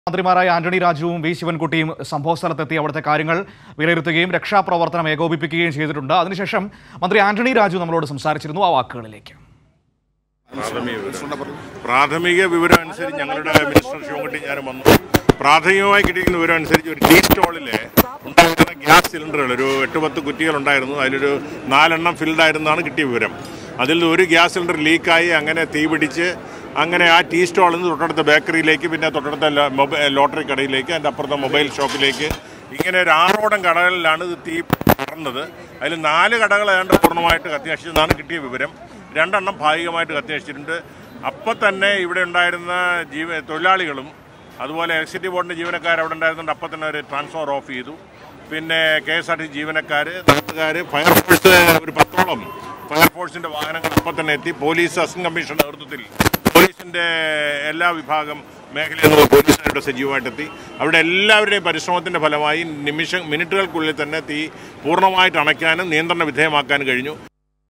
മന്ത്രിമാരായ ആന്റണി രാജുവും വി ശിവൻകുട്ടിയും സംഭവ സ്ഥലത്തെത്തി അവിടുത്തെ കാര്യങ്ങൾ വിലയിരുത്തുകയും രക്ഷാപ്രവർത്തനം ഏകോപിപ്പിക്കുകയും ചെയ്തിട്ടുണ്ട് അതിനുശേഷം മന്ത്രി ആന്റണി രാജു നമ്മളോട് സംസാരിച്ചിരുന്നു ആ വാക്കുകളിലേക്ക് പ്രാഥമിക വിവരം പ്രാഥമിക വിവരം അനുസരിച്ച് ഞങ്ങളുടെ മിനിസ്റ്റർ ശിവൻകുട്ടി ഞാനും വന്നു പ്രാഥമികമായി കിട്ടിയിരിക്കുന്ന വിവരം അനുസരിച്ച് ഒരു ടീ സ്റ്റോളിൽ ഉണ്ടായിരുന്ന ഗ്യാസ് സിലിണ്ടറുകൾ ഒരു എട്ട് പത്ത് കുറ്റികൾ ഉണ്ടായിരുന്നു അതിലൊരു നാലെണ്ണം ഫിൽഡ് ആയിരുന്നാണ് കിട്ടിയ വിവരം അതിൽ ഒരു ഗ്യാസ് സിലിണ്ടർ ലീക്കായി അങ്ങനെ തീ പിടിച്ച് അങ്ങനെ ആ ടീ സ്റ്റോളിൽ നിന്ന് തൊട്ടടുത്ത ബേക്കറിയിലേക്ക് പിന്നെ തൊട്ടടുത്ത ലോ- മൊബൈൽ ലോട്ടറി കടയിലേക്ക് അതിൻ്റെ അപ്പുറത്തെ മൊബൈൽ ഷോപ്പിലേക്ക് ഇങ്ങനെ ഒരു ആറോടം കടകളിലാണ് ഇത് തീ പടർന്നത് അതിൽ നാല് കടകൾ ഏതാണ്ട് പൂർണ്ണമായിട്ട് കത്തിനശിച്ചെന്നാണ് കിട്ടിയ വിവരം രണ്ടെണ്ണം ഭാഗികമായിട്ട് കത്തിനശിച്ചിട്ടുണ്ട് അപ്പം തന്നെ ഇവിടെ ഉണ്ടായിരുന്ന ജീവ തൊഴിലാളികളും അതുപോലെ എലക്ട്രിസിറ്റി ബോർഡിൻ്റെ ജീവനക്കാർ അവിടെ ഉണ്ടായിരുന്നുണ്ട് അപ്പം തന്നെ ഒരു ട്രാൻസ്ഫോർ ഓഫ് ചെയ്തു പിന്നെ കെ എസ് ആർ ടി ജീവനക്കാർ നാട്ടുകാർ ഫയർഫോഴ്സ് ഒരു പത്തോളം ഫയർഫോഴ്സിൻ്റെ വാഹനങ്ങൾ അപ്പം തന്നെ എത്തി പോലീസ് അസിസ്റ്റന്റ് കമ്മീഷണറുടെ നേതൃത്വത്തിൽ പോലീസിൻ്റെ എല്ലാ വിഭാഗം മേഖലയിൽ നിന്ന് പോലീസുകാരുടെ സജീവമായിട്ടെത്തി അവിടെ എല്ലാവരുടെയും പരിശ്രമത്തിൻ്റെ ഫലമായി നിമിഷം മിനിറ്റുകൾക്കുള്ളിൽ തന്നെ തീ പൂർണ്ണമായിട്ട് അണയ്ക്കാനും നിയന്ത്രണ വിധേയമാക്കാനും കഴിഞ്ഞു